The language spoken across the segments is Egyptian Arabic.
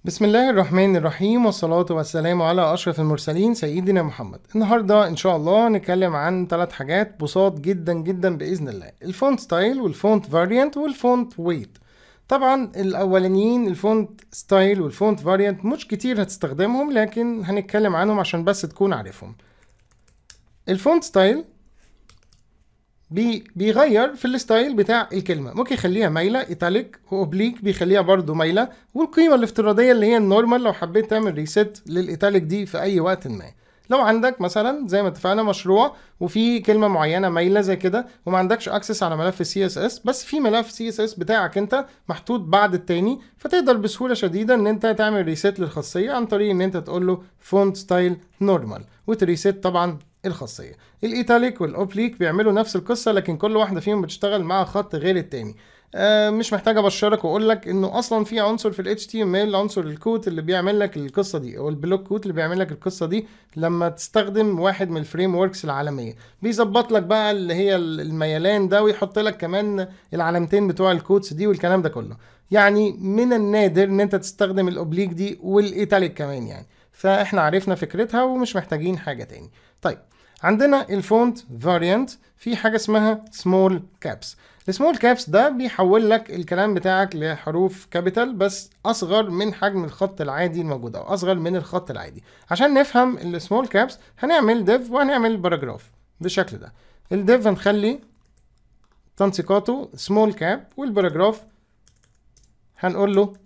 بسم الله الرحمن الرحيم والصلاة والسلام على أشرف المرسلين سيدنا محمد النهاردة إن شاء الله نتكلم عن ثلاث حاجات بساط جدا جدا بإذن الله الفونت ستايل والفونت فاريانت والفونت ويت طبعا الأولانيين الفونت ستايل والفونت فاريانت مش كتير هتستخدمهم لكن هنتكلم عنهم عشان بس تكون عارفهم الفونت ستايل بي بيغير في الستايل بتاع الكلمه ممكن يخليها مايله ايتاليك واوبليك بيخليها برضو مايله والقيمه الافتراضيه اللي هي النورمال لو حبيت تعمل ريست للايتاليك دي في اي وقت ما لو عندك مثلا زي ما اتفقنا مشروع وفي كلمه معينه مايله زي كده وما عندكش اكسس على ملف سي اس اس بس في ملف سي اس اس بتاعك انت محطوط بعد التاني فتقدر بسهوله شديده ان انت تعمل ريست للخاصيه عن طريق ان انت تقول له فونت ستايل نورمال وتريست طبعا الخاصيه الايتاليك والاوبليك بيعملوا نفس القصه لكن كل واحده فيهم بتشتغل مع خط غير التاني آه مش محتاج ابشرك واقول لك انه اصلا في عنصر في ال HTML عنصر الكود اللي بيعمل لك القصه دي او البلوك كود اللي بيعمل لك القصه دي لما تستخدم واحد من الفريم وركس العالميه بيظبط لك بقى اللي هي الميلان ده ويحط لك كمان العلامتين بتوع الكودس دي والكلام ده كله يعني من النادر ان انت تستخدم الاوبليك دي والايتاليك كمان يعني فاحنا عرفنا فكرتها ومش محتاجين حاجه تاني طيب عندنا الفونت فاريانت في حاجه اسمها سمول كابس السمول كابس ده بيحول لك الكلام بتاعك لحروف كابيتال بس اصغر من حجم الخط العادي الموجود او اصغر من الخط العادي عشان نفهم السمول كابس هنعمل ديف وهنعمل باراجراف بالشكل ده الديف هنخلي تنسيقاته سمول كاب والباراجراف هنقول له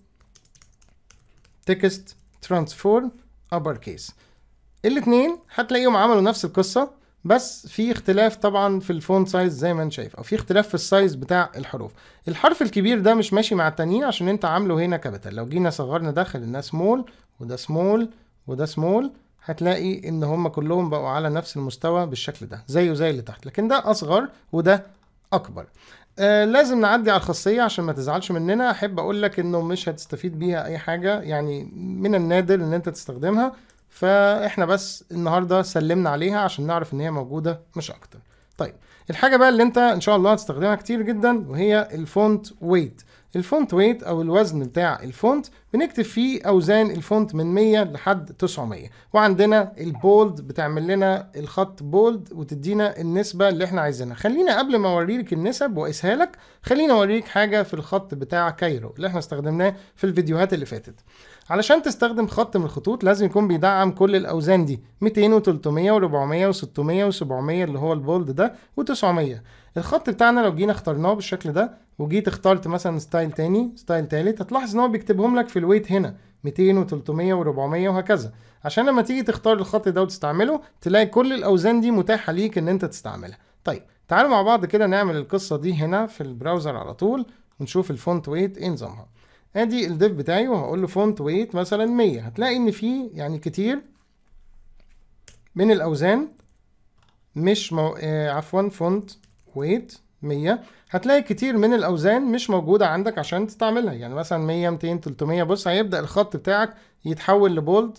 تكست ترانسفورم ابر كيس الاثنين هتلاقيهم عملوا نفس القصة بس في اختلاف طبعا في الفونت سايز زي ما انت شايف او في اختلاف في السايز بتاع الحروف الحرف الكبير ده مش ماشي مع التانيين عشان انت عامله هنا كابيتال لو جينا صغرنا ده خليناه سمول وده سمول وده سمول هتلاقي ان هم كلهم بقوا على نفس المستوى بالشكل ده زيه زي اللي تحت لكن ده اصغر وده اكبر آه لازم نعدي على الخاصية عشان ما تزعلش مننا احب اقول لك انه مش هتستفيد بيها اي حاجة يعني من النادر ان انت تستخدمها فاحنا بس النهارده سلمنا عليها عشان نعرف ان هي موجوده مش اكتر طيب الحاجه بقى اللي انت ان شاء الله هتستخدمها كتير جدا وهي الفونت ويت الفونت ويت او الوزن بتاع الفونت بنكتب فيه اوزان الفونت من 100 لحد 900 وعندنا البولد بتعمل لنا الخط بولد وتدينا النسبه اللي احنا عايزينها خلينا قبل ما اوريك النسب واقيسها لك خلينا اوريك حاجه في الخط بتاع كايرو اللي احنا استخدمناه في الفيديوهات اللي فاتت علشان تستخدم خط من الخطوط لازم يكون بيدعم كل الاوزان دي 200 و300 و400 و600 و700 اللي هو البولد ده و900 الخط بتاعنا لو جينا اخترناه بالشكل ده وجيت اخترت مثلا ستايل تاني ستايل تالت هتلاحظ ان هو بيكتبهم لك في الويت هنا 200 و300 و400 وهكذا عشان لما تيجي تختار الخط ده وتستعمله تلاقي كل الاوزان دي متاحه ليك ان انت تستعملها طيب تعالوا مع بعض كده نعمل القصه دي هنا في البراوزر على طول ونشوف الفونت ويت ايه نظامها ادي الديف بتاعي وهقول له فونت ويت مثلا 100 هتلاقي ان في يعني كتير من الاوزان مش مو... آه عفوا فونت ويت 100 هتلاقي كتير من الاوزان مش موجوده عندك عشان تستعملها يعني مثلا 100 200 300 بص هيبدا الخط بتاعك يتحول لبولد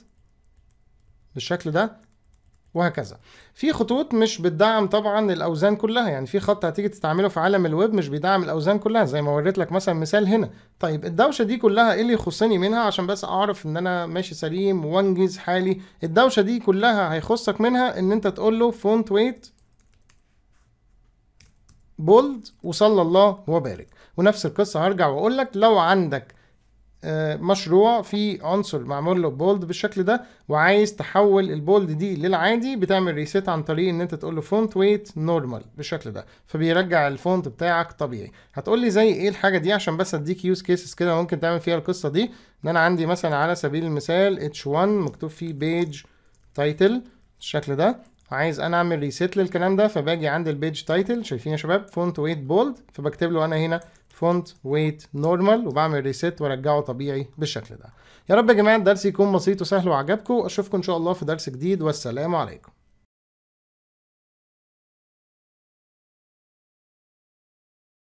بالشكل ده وهكذا في خطوط مش بتدعم طبعا الاوزان كلها يعني في خط هتيجي تستعمله في عالم الويب مش بيدعم الاوزان كلها زي ما وريت لك مثلا مثال هنا طيب الدوشه دي كلها ايه اللي يخصني منها عشان بس اعرف ان انا ماشي سليم وانجز حالي الدوشه دي كلها هيخصك منها ان انت تقول له فونت ويت بولد وصلى الله وبارك ونفس القصه هرجع واقول لك لو عندك مشروع فيه عنصر معمول له بولد بالشكل ده وعايز تحول البولد دي للعادي بتعمل ريسيت عن طريق ان انت تقول له فونت ويت نورمال بالشكل ده فبيرجع الفونت بتاعك طبيعي هتقول لي زي ايه الحاجه دي عشان بس اديك يوز كيسز كده ممكن تعمل فيها القصه دي ان انا عندي مثلا على سبيل المثال H1 مكتوب فيه بيج تايتل بالشكل ده عايز انا اعمل ريسيت للكلام ده فباجي عند البيج تايتل شايفين يا شباب فونت ويت بولد فبكتب له انا هنا فونت ويت نورمال وبعمل ريسيت وارجعه طبيعي بالشكل ده يا رب يا جماعه الدرس يكون بسيط وسهل وعجبكم اشوفكم ان شاء الله في درس جديد والسلام عليكم